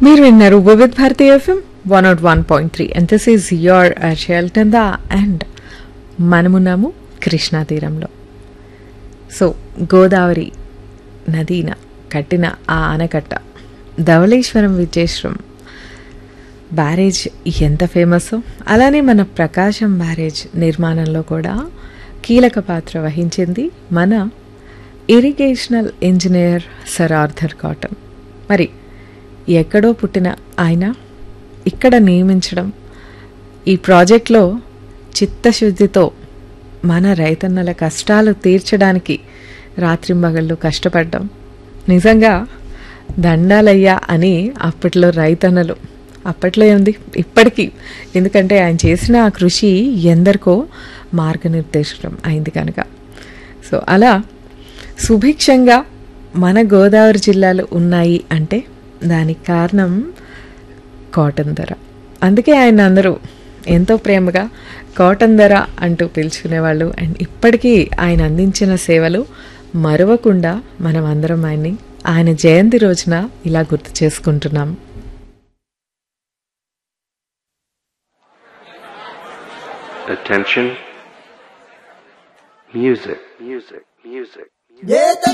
మీరు విన్నారు Vividh Bharati FM one nought one point three and this is your Shelton the and మనమున్నాము కృష్ణా తీరంలో so Godavari నదీన కట్టిన ఆ ఆనకట్ట ధవళేశ్వరం విజేశ్వరం బ్యారేజ్ ఎంత ఫేమస్ అలానే మన ప్రకాశం బ్యారేజ్ నిర్మాణంలో కూడా కీలక పాత్ర వహించింది మన irrigational engineer sir Arthur Cotton మరి ఎక్కడో పుట్టిన ఆయన ఇక్కడ నియమించడం ఈ ప్రాజెక్ట్లో చిత్తశుద్ధితో మన రైతన్నల కష్టాలు తీర్చడానికి రాత్రింబగళ్ళు కష్టపడ్డం నిజంగా దండాలయ్యా అని అప్పట్లో రైతన్నలు అప్పట్లో ఏముంది ఇప్పటికీ ఎందుకంటే ఆయన చేసిన ఆ కృషి ఎందరికో మార్గనిర్దేశం అయింది కనుక సో అలా సుభిక్షంగా మన గోదావరి జిల్లాలు ఉన్నాయి అంటే దానికి కారణం కాటన్ ధర అందుకే ఆయన అందరూ ఎంతో ప్రేమగా కాటన్ ధర అంటూ పిలుచుకునేవాళ్ళు అండ్ ఇప్పటికీ ఆయన అందించిన సేవలు మరవకుండా మనం అందరం ఆయన్ని ఆయన జయంతి రోజున ఇలా గుర్తు చేసుకుంటున్నాం Attention. Music, music, music. Yeah,